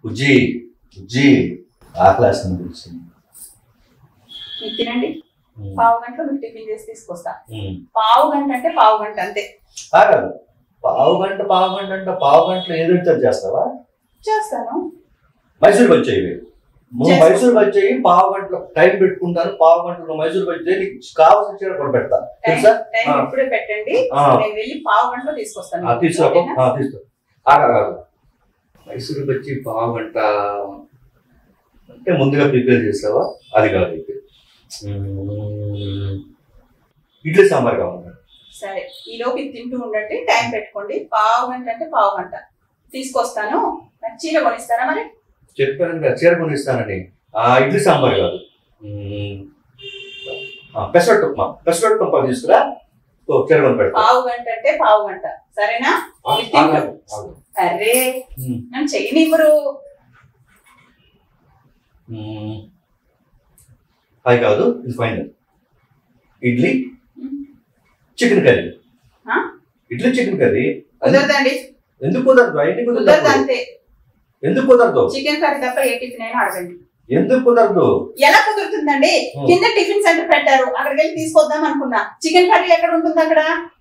ఉజ్జి ఉజ్జి ఆ క్లాస్ నుంచి వచ్చింది మీరు తినండి పావు గంటలో మీకు టిఫిన్ చేసి తీసుకొస్తా ఉమ్. పావు గంట అంటే పావు గంట అంతే ఆగదు పావు గంట పావు గంట అంటే పావు గంటలో ఏదో ఇద్దరు చేస్తావా చేస్తాను మైసూర్ వచ్చేవి నువ్వు చేస్తా. మైసూర్ వచ్చేయి పావు గంటలో టైం పెట్టుకుంటాను పావు గంటలో మైసూర్ వచ్చే నీకు కావాల్సిన చీర కూడా పెడతా టైం తెలుసా టైం ఆ. ఇప్పుడే పెట్టండి ఆ, నేను వెళ్ళి పావు గంటలో తీసుకొస్తాను ఆ, తీసుకో ఓకేనా? ఆ, తీసుకో ఆగదు మైసూర్ వచ్చి పావు గంట అంటే ముందుగా ప్రిపేర్ చేస్తావా అది కాదు ఇది. ఉమ్, ఇడ్లీ సాంబార్ కావాలి సరే ఈ లోపు ఇది తింటూ ఉండండి టైం పెట్టుకోండి పావు గంట అంటే పావు గంట తీసుకొస్తాను నాకు చీర కొనిస్తారా మరి చెప్పాను కదా చీర కొనిస్తానని ఆ ఇడ్లీ సాంబార్ కాదు ఉమ్, ఆ, పెసరట్టు ఉప్మా పెసరట్టు ఉప్మా తీసుకురా ఓ చీర కొని పెడతా పావు గంట అంటే పావు గంట సరేనా ఆ, ఆగు, ఆగు. అరే ఉమ్, నన్ను చేయనివ్వరు ఉమ్. అది కాదు ఇది ఫైనల్ ఇడ్లీ చికెన్ కర్రీ ఆ? ఇడ్లీ చికెన్ కర్రీ కుదరదండి ఎందుకు కుదరదు ఇంటికి కుదరదు కుదరదు అంతే ఎందుకు కుదరదు చికెన్ కర్రీ తప్ప ఏ టిఫిన్ అయినా అడగండి ఎందుకు కుదరదు ఎలా కుదురుతుందండి Hmm. కింద టిఫిన్ సెంటర్ పెట్టారు అక్కడికి వెళ్ళి తీసుకొద్దాం అనుకున్నా చికెన్ కర్రీ ఎక్కడ ఉంటుంది అక్కడ